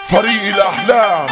فريق الاحلام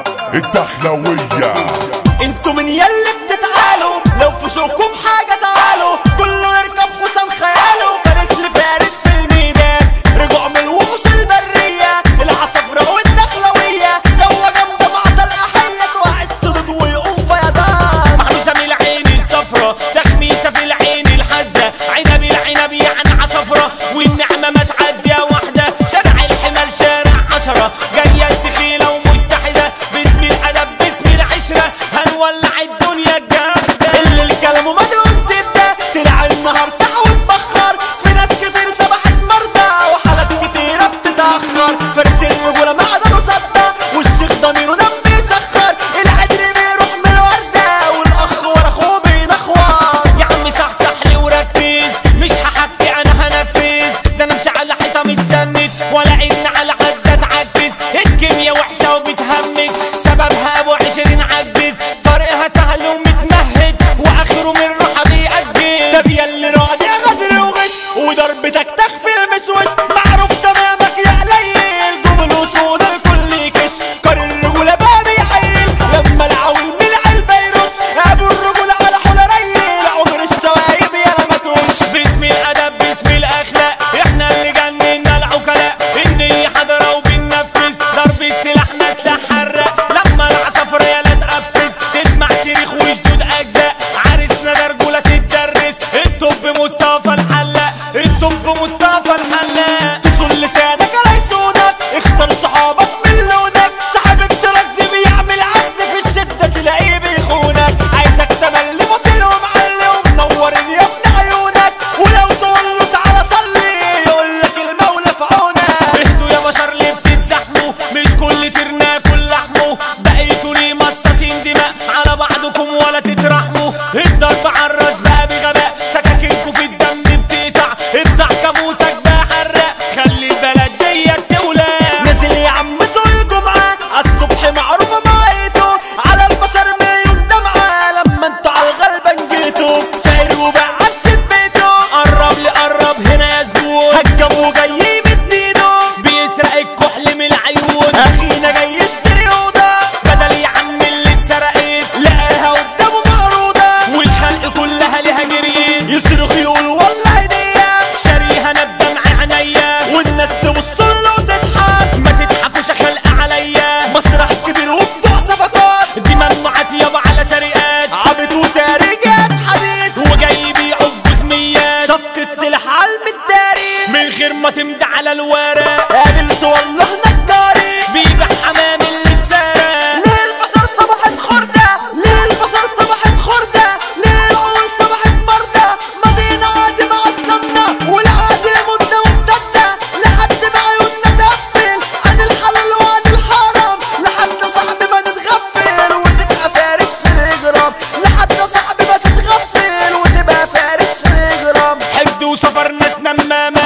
الدخلوية انتوا من يلي بتتعالوا لو في شوكم حاجة تعالوا كله يركب حسن خياله فارس لفارس في الميدان رجوع من الوحوش البرية العصفرة والدخلوية جوه جنب معطى الأحية توعي السدود ويقوم فيضان محروسة من العين الصفرة تخميسة في العين الحاسدة عنب العنب يعني عصفرة والنعمة ما تعدي واحدة شارع الحمل شارع عشرة جاية التخيلة ومتحدة باسم الأدب باسم العشرة هنولع الدنيا الجامدة اللي الكلام مدعون زبدة طلع النهار ساعة واتبخر في ناس كتير سبحت مرضى وحالات كتيرة بتتأخر فارس الرجولة معدنه ثابتة والشيخ ضميره دم بيسخر العدل بيروح من الوردة والأخ ورا أخوه بينخور يا عم صحصح لي وركز مش هحكي انا هنفذ ده انا مش على حيطه متسند ولا ان على عدة تعجز الكيميا وحشه وبتهمج سببها ابو عشرين عجز طريقها سهل ومتمهد واخره من روحها بيأجز طب ياللي راضي غدر وغش وضربتك تخفي المشوش معروف تمامك يا قليل جمل وصول الكل كش قار الرجولة بقى بيعيل لما العول من البيروس ابو الرجولة على حول ريل عمر الشوايب يا ما توش باسم الادب باسم الاخلاق احنا اللي جننا العقلاء النية حاضرة وبننفذ ضربة سلاح ناس تحرق لما العصفر يا لا تقفز تسمع صريخ وشدود اجزاء عرسنا ده رجولة تتدرس الطب مصطفى الحلاق الطب مصطفى الحلاق تصل لسانك على يسونك اختار صحابك من لونك صاحب الدرجز بيعمل عكس في الشدة تلاقيه بيخونك عايزك تملي فاصل ومعلي ومنور يا ابن عيونك ولو تقول له تعالى صلي يقول لك المولى في عونك اهدوا يا بشر ليه بتزحموا مش كل ترنا كل لحمه بقيتوا ليه مصاصين دماء على بعضكم ولا تترحموا الضرب على الراس بقى بغباء سكاكينكوا في الدم بتقطع افتح كابوسك بقى حرق خلي البلد ديت تولع نازل يا عم سوق الجمعة عالصبح معروفة معيته على البشر مليون دمعة لما انتوا على الغلبة جيتوا شاعر وباع عشت بيته قرب لي قرب هنا يا زبون هجم وجاي يمد ايده بيسرق الكحل من العيون اخينا جاي يشتري اوضه بدل يا عم اللي اتسرقت لقاها قدامه معروضه والخلق كلها ليها جريين يصرخ يقول والله هديه شاريها انا بدمع عينيا والناس تبص له وتضحك ما تضحكوش خلق عليا مسرح كبير وبتوع صفقات دي ممنوعات يابا على سرقات عبد وساري جاز حديث وجاي يبيعوا بجزميات صفقة سلاح على المداري من غير ما تمضي على الورق قابلت والله نجاري بيبيع حمام اللي اتسرق ليه البشر صبحت خردة ليه البشر صبحت خردة ليه العقول صبحت مردة مدينة عادي مع أسناننا والعادي مدة ممتدة لحد ما عيوننا تقفل عن الحلال وعن الحرام لحد صاحبي ما نتغفل وتبقى فارس في الإجرام لحد صاحبي ما تتغفل وتبقى فارس في الإجرام حقد وسفر ناس نمامة